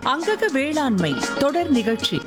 அங்கக வேளாண்மை தொடர் நிகழ்ச்சி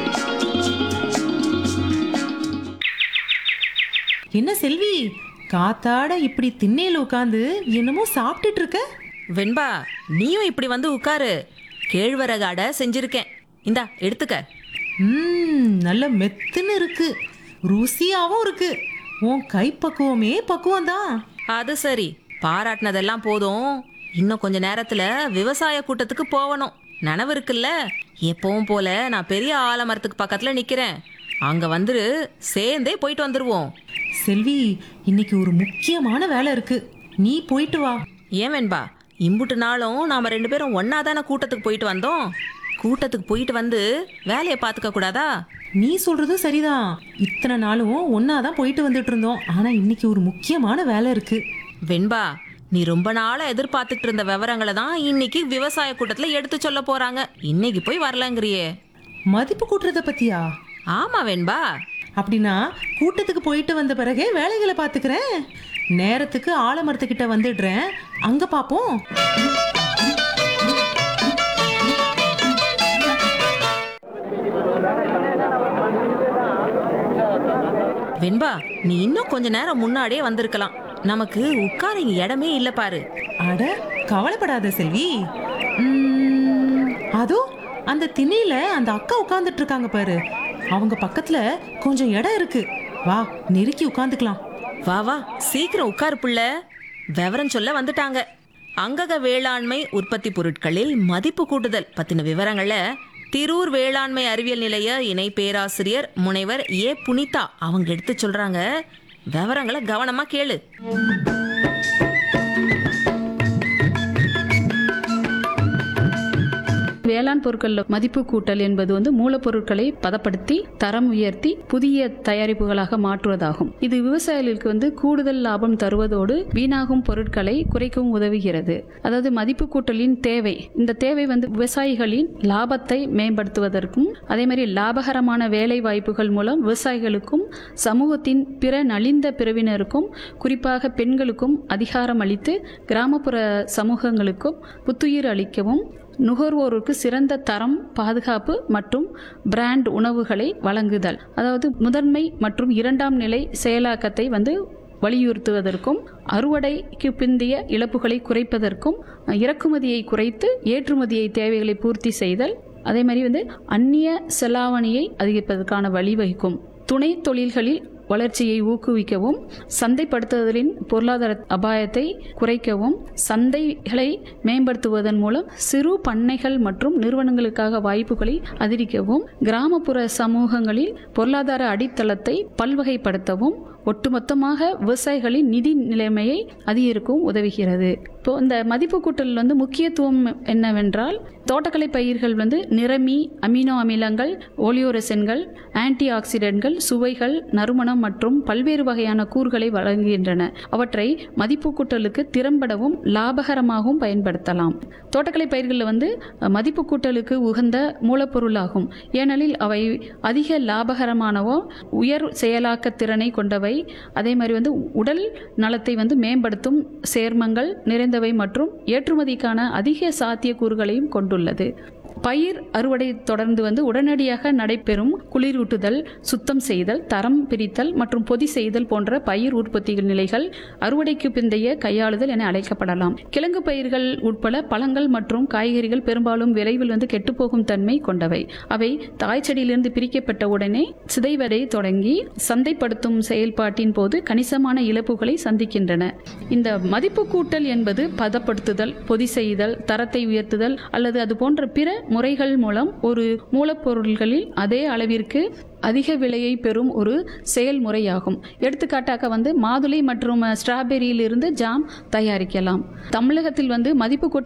என்ன செல்வி காத்தாட இப்படி திண்ணையில உட்காந்து என்னமோ சாப்பிட்டுட்டு இருக்க வெண்பா நீயும் இப்படி வந்து உட்காரு கேழ்வரகு அடை செஞ்சிருக்கேன் இந்தா எடுத்துக்க ம் நல்ல மெத்துன்னு இருக்கு ருசியாவும் இருக்கு உன் கைப்பக்குவமே பக்குவம் தான் அது சரி பாராட்டினதெல்லாம் போதும் இன்னும் கொஞ்ச நேரத்துல விவசாய கூட்டத்துக்கு போகணும் நனவு இருக்குல்ல எப்பவும் போல நான் பெரிய ஆலமரத்துக்கு பக்கத்துல நிக்கிறேன் அங்க வந்துரு சேர்ந்தே போயிட்டு வந்துருவோம் செல்வி இன்னைக்கு ஒரு முக்கியமான வேலை இருக்கு நீ போயிட்டு வா ஏன் வெண்பா இம்புட்டு நாளும் நாம ரெண்டு பேரும் ஒன்னா தானே கூட்டத்துக்கு போயிட்டு வந்தோம் கூட்டத்துக்கு போயிட்டு வந்து வேலையை பார்த்துக்க கூடாதா நீ சொல்றதும் சரிதான் இத்தனை நாளும் ஒன்னாதான் போயிட்டு வந்துட்டு இருந்தோம் ஆனா இன்னைக்கு ஒரு முக்கியமான வேலை இருக்கு வெண்பா நீ ரொம்ப நாளா எதிர்பார்த்துட்டு இருந்த விவரங்களை தான் இன்னைக்கு விவசாய கூட்டத்துல எடுத்து சொல்ல போறாங்க இன்னைக்கு போய் வரலங்கிறியே மதிப்பு கூட்டுறத பத்தியா ஆமா வெண்பா அப்படின்னா கூட்டத்துக்கு போயிட்டு வந்த பிறகே வேலைகளை பார்த்துக்கிறேன் நேரத்துக்கு ஆலமரத்துக்கிட்ட வந்துடுறேன் அங்க பாப்போம் வெண்பா நீ இன்னும் கொஞ்ச நேரம் முன்னாடியே வந்திருக்கலாம் நமக்கு உட்கார இங்க இடமே இல்ல பாரு அட கவலைப்படாத செல்வி உம், அதோ அந்த திணையில அந்த அக்கா உட்கார்ந்துட்டு இருக்காங்க பாரு அவங்க பக்கத்துல கொஞ்சம் இடம் இருக்கு வா நெருக்கி உட்காந்துக்கலாம் வா வா சீக்கிரம் உட்காரு புள்ள விவரம் சொல்ல வந்துட்டாங்க அங்கக வேளாண்மை உற்பத்தி பொருட்களில் மதிப்பு கூட்டுதல் பத்தின விவரங்களை திரூர் வேளாண்மை அறிவியல் நிலைய இணை பேராசிரியர் முனைவர் ஏ புனிதா அவங்க எடுத்து சொல்றாங்க விவரங்களை கவனமா கேளு வேளாண் பொருட்களில் மதிப்பு கூட்டல் என்பது வந்து மூலப்பொருட்களை பதப்படுத்தி தரம் உயர்த்தி புதிய தயாரிப்புகளாக மாற்றுவதாகும் இது விவசாயிகளுக்கு வந்து கூடுதல் லாபம் தருவதோடு வீணாகும் பொருட்களை குறைக்கவும் உதவுகிறது அதாவது மதிப்பு கூட்டலின் தேவை இந்த தேவை வந்து விவசாயிகளின் லாபத்தை மேம்படுத்துவதற்கும் அதே மாதிரி லாபகரமான வேலை வாய்ப்புகள் மூலம் விவசாயிகளுக்கும் சமூகத்தின் பிற நலிந்த பிரிவினருக்கும் குறிப்பாக பெண்களுக்கும் அதிகாரம் அளித்து கிராமப்புற சமூகங்களுக்கும் புத்துயிர் அளிக்கவும் நுகர்வோருக்கு சிறந்த தரம் பாதுகாப்பு மற்றும் பிராண்ட் உணவுகளை வழங்குதல் அதாவது முதன்மை மற்றும் இரண்டாம் நிலை செயலாக்கத்தை வந்து வலியுறுத்துவதற்கும் அறுவடைக்கு பிந்தைய இழப்புகளை குறைப்பதற்கும் இறக்குமதியை குறைத்து ஏற்றுமதியை தேவைகளை பூர்த்தி செய்தல் அதே மாதிரி வந்து அந்நிய செலாவணியை அதிகரிப்பதற்கான வழிவகுக்கும் துணை தொழில்களில் வளர்ச்சியை ஊக்குவிக்கவும் சந்தைப்படுத்துதலின் பொருளாதார அபாயத்தை குறைக்கவும் சந்தைகளை மேம்படுத்துவதன் மூலம் சிறு பண்ணைகள் மற்றும் நிறுவனங்களுக்காக வாய்ப்புகளை அதிகரிக்கவும் கிராமப்புற சமூகங்களில் பொருளாதார அடித்தளத்தை பல்வகைப்படுத்தவும் ஒட்டுமொத்தமாக விவசாயிகளின் நிதி நிலைமையை அதிகரிக்கவும் உதவுகிறது இப்போ இந்த மதிப்பு கூட்டல் வந்து முக்கியத்துவம் என்னவென்றால் தோட்டக்கலை பயிர்கள் வந்து நிறமி அமினோ அமிலங்கள் ஓலியோரெசன்கள் ஆன்டி ஆக்சிடென்ட்கள் சுவைகள் நறுமணம் மற்றும் பல்வேறு வகையான கூறுகளை வழங்குகின்றன அவற்றை மதிப்பு கூட்டலுக்கு திறம்படவும் லாபகரமாகவும் பயன்படுத்தலாம் தோட்டக்கலை பயிர்களில் வந்து அஹ், மதிப்பு கூட்டலுக்கு உகந்த மூலப்பொருளாகும் ஏனெனில் அவை அதிக லாபகரமானவோ உயர் செயலாக்க திறனை கொண்டவை அதே மாதிரி வந்து உடல் நலத்தை வந்து மேம்படுத்தும் சேர்மங்கள் நிறைந்தவை மற்றும் ஏற்றுமதிக்கான அதிக சாத்தியக்கூறுகளையும் கொண்டுள்ளது பயிர் அறுவடை தொடர்ந்து வந்து உடனடியாக நடைபெறும் குளிரூட்டுதல் சுத்தம் செய்தல் தரம் பிரித்தல் மற்றும் பொதி செய்தல் போன்ற பயிர் உற்பத்தி நிலைகள் அறுவடைக்கு பிந்தைய கையாளுதல் என அழைக்கப்படலாம் கிழங்கு பயிர்கள் உட்பட பழங்கள் மற்றும் காய்கறிகள் பெரும்பாலும் விரைவில் வந்து கெட்டுப்போகும் தன்மை கொண்டவை அவை தாய் செடியிலிருந்து பிரிக்கப்பட்ட உடனே சிதைவடை தொடங்கி சந்தைப்படுத்தும் செயல்பாட்டின் போது கணிசமான இழப்புகளை சந்திக்கின்றன இந்த மதிப்பு கூட்டல் என்பது பதப்படுத்துதல் பொதி செய்தல் தரத்தை உயர்த்துதல் அல்லது அது போன்ற பிற முறைகள் மூலம் ஒரு மூலப்பொருள்களில் அதே அளவிற்கு அதிக விலையை பெறும் ஒரு செயல்முறையாகும் எடுத்துக்காட்டாக வந்து மாதுளை மற்றும் ஸ்ட்ராபெரியிலிருந்து ஜாம் தயாரிக்கலாம் தமிழகத்தில் வந்து மதிப்பு கூட்டல்